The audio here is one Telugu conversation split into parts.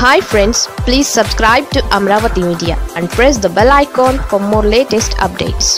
hi friends please subscribe to Amaravati media and press the bell icon for more latest updates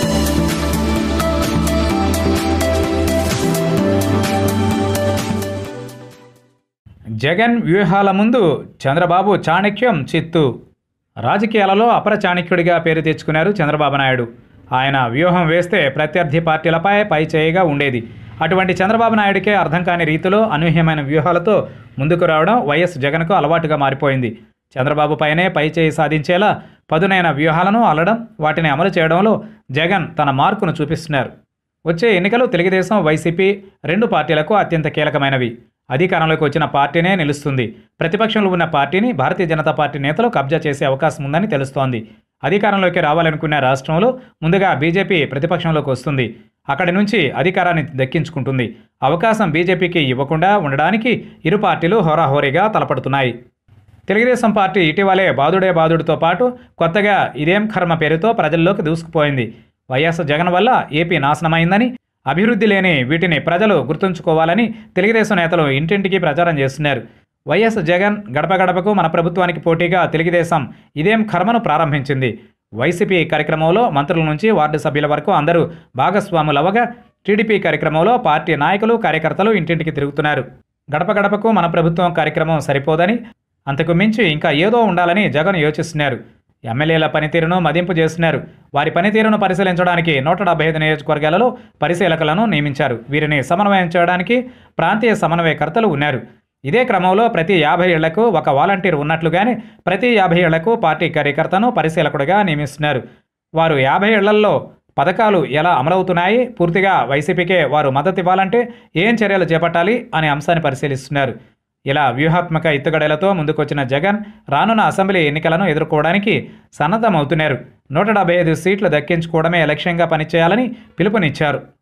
Jagan వ్యూహాల ముందు చంద్రబాబు చాణక్యం చిత్తు రాజకీయాలలో అపర చాణక్యుడిగా పేరు తెచ్చుకున్నారు చంద్రబాబు నాయుడు ఆయన వ్యూహం వేస్తే ప్రత్యర్థి పార్టీలపై పై చేయిగా ఉండేది అటువంటి చంద్రబాబు నాయుడికే అర్థం కాని రీతిలో అనూహ్యమైన వ్యూహాలతో ముందుకు రావడం వైఎస్ జగన్కు అలవాటుగా మారిపోయింది చంద్రబాబు పైనే పై చేయి సాధించేలా పదునైన వ్యూహాలను అల్లడం వాటిని అమలు చేయడంలో జగన్ తన మార్కును చూపిస్తున్నారు వచ్చే ఎన్నికలు తెలుగుదేశం వైసీపీ రెండు పార్టీలకు అత్యంత కీలకమైనవి అధికారంలోకి వచ్చిన పార్టీనే నిలుస్తుంది ప్రతిపక్షంలో ఉన్న పార్టీని భారతీయ జనతా పార్టీ నేతలు కబ్జా చేసే అవకాశం ఉందని తెలుస్తోంది అధికారంలోకి రావాలనుకున్న రాష్ట్రంలో ముందుగా బీజేపీ ప్రతిపక్షంలోకి వస్తుంది అక్కడి నుంచి అధికారాన్ని దక్కించుకుంటుంది అవకాశం బీజేపీకి ఇవ్వకుండా ఉండడానికి ఇరు పార్టీలు హోరాహోరీగా తలపడుతున్నాయి తెలుగుదేశం పార్టీ ఇటీవలే బాదుడే బాదుడితో పాటు కొత్తగా ఇదేం కర్మ పేరుతో ప్రజల్లోకి దూసుకుపోయింది వైఎస్ జగన్ వల్ల ఏపీ నాశనమైందని అభివృద్ధి లేని వీటిని ప్రజలు గుర్తుంచుకోవాలని తెలుగుదేశం నేతలు ఇంటింటికి ప్రచారం చేస్తున్నారు వైఎస్ జగన్ గడప గడపకు మన ప్రభుత్వానికి పోటీగా తెలుగుదేశం ఇదేం కర్మను ప్రారంభించింది వైసీపీ కార్యక్రమంలో మంత్రుల నుంచి వార్డు సభ్యుల వరకు అందరూ భాగస్వాములవగా టీడీపీ కార్యక్రమంలో పార్టీ నాయకులు కార్యకర్తలు ఇంటింటికి తిరుగుతున్నారు గడప గడపకు మన ప్రభుత్వం కార్యక్రమం సరిపోదని అంతకు మించి ఇంకా ఏదో ఉండాలని జగన్ యోచిస్తున్నారు ఎమ్మెల్యేల పనితీరును మదింపు చేస్తున్నారు వారి పనితీరును పరిశీలించడానికి నూట డెబ్బై ఐదు నియోజకవర్గాలలో పరిశీలకులను నియమించారు వీరిని సమన్వయం చేయడానికి ప్రాంతీయ సమన్వయకర్తలు ఉన్నారు ఇదే క్రమంలో ప్రతి యాభై ఏళ్లకు ఒక వాలంటీర్ ఉన్నట్లుగానే ప్రతి యాభై ఏళ్లకు పార్టీ కార్యకర్తను పరిశీలకుడిగా నియమిస్తున్నారు వారు యాభై ఏళ్లలో పథకాలు ఎలా అమలవుతున్నాయి పూర్తిగా వైసీపీకే వారు మద్దతు ఇవ్వాలంటే ఏం చర్యలు చేపట్టాలి అనే అంశాన్ని పరిశీలిస్తున్నారు ఇలా వ్యూహాత్మక ఎత్తుగడలతో ముందుకొచ్చిన జగన్ రానున్న అసెంబ్లీ ఎన్నికలను ఎదుర్కోవడానికి సన్నద్ధమవుతున్నారు నూట డెబ్బై ఐదు సీట్లు దక్కించుకోవడమే లక్ష్యంగా పనిచేయాలని పిలుపునిచ్చారు